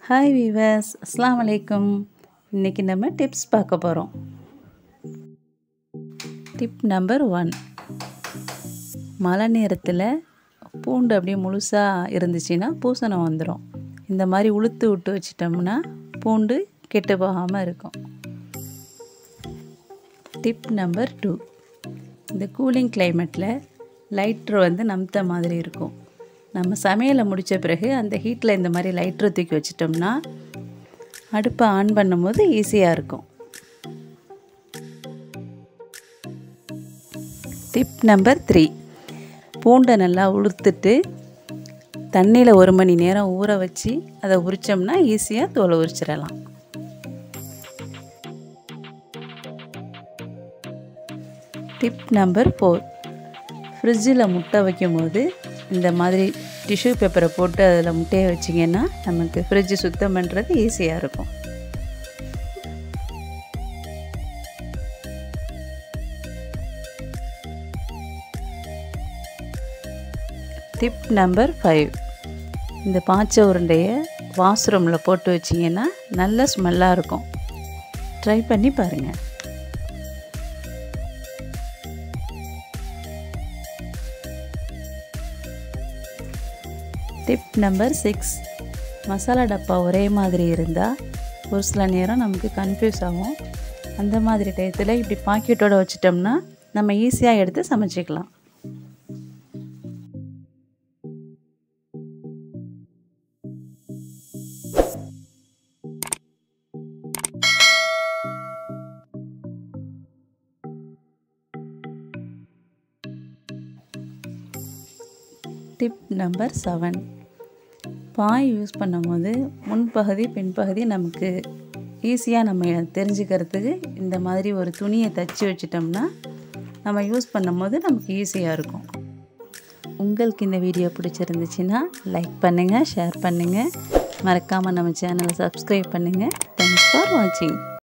hi viewers அஸ்லாம் வலைக்கும் இன்றைக்கி நம்ம டிப்ஸ் பார்க்க போகிறோம் டிப் நம்பர் ஒன் மழை நேரத்தில் பூண்டு அப்படியே முழுசாக இருந்துச்சுன்னா பூசணம் வந்துடும் இந்த மாதிரி உளுத்து விட்டு வச்சிட்டோம்னா பூண்டு கெட்டு போகாமல் இருக்கும் டிப் நம்பர் டூ இந்த கூலிங் கிளைமேட்டில் லைட்ரு வந்து நம்த்த மாதிரி இருக்கும் நம்ம சமையலை முடித்த பிறகு அந்த ஹீட்டில் இந்த மாதிரி லைட்ரு தூக்கி வச்சிட்டோம்னா அடுப்பை ஆன் பண்ணும்போது ஈஸியாக இருக்கும் டிப் நம்பர் த்ரீ பூண்டை நல்லா உளுத்துட்டு தண்ணியில் ஒரு மணி நேரம் ஊற வச்சு அதை உரித்தோம்னா ஈஸியாக தோலை உரிச்சிடலாம் டிப் நம்பர் ஃபோர் ஃப்ரிட்ஜில் முட்டை வைக்கும்போது இந்த மாதிரி டிஷ்யூ பேப்பரை போட்டு அதில் முட்டையை வச்சிங்கன்னா நமக்கு ஃப்ரிட்ஜு சுத்தம் பண்ணுறது ஈஸியாக இருக்கும் டிப் நம்பர் ஃபைவ் இந்த பாச்சை உருண்டையை வாஷ்ரூமில் போட்டு வச்சிங்கன்னா நல்ல ஸ்மெல்லாக இருக்கும் ட்ரை பண்ணி பாருங்கள் டிப் நம்பர் சிக்ஸ் மசாலா டப்பா ஒரே மாதிரி இருந்தால் ஒரு சில நேரம் நமக்கு கன்ஃபியூஸ் ஆகும் அந்த மாதிரி டயத்தில் இப்படி பாக்கெட்டோடு வச்சிட்டோம்னா நம்ம ஈஸியாக எடுத்து சமைச்சிக்கலாம் டிப் நம்பர் செவன் பாய் யூஸ் பண்ணும்போது முன்பகுதி பின்பகுதி நமக்கு ஈஸியாக நம்ம தெரிஞ்சுக்கிறதுக்கு இந்த மாதிரி ஒரு துணியை தைச்சி வச்சிட்டோம்னா நம்ம யூஸ் பண்ணும்போது நமக்கு ஈஸியாக இருக்கும் உங்களுக்கு இந்த வீடியோ பிடிச்சிருந்துச்சுன்னா லைக் பண்ணுங்கள் ஷேர் பண்ணுங்கள் மறக்காமல் நம்ம சேனலை சப்ஸ்கிரைப் பண்ணுங்கள் தேங்க்ஸ் ஃபார் வாட்சிங்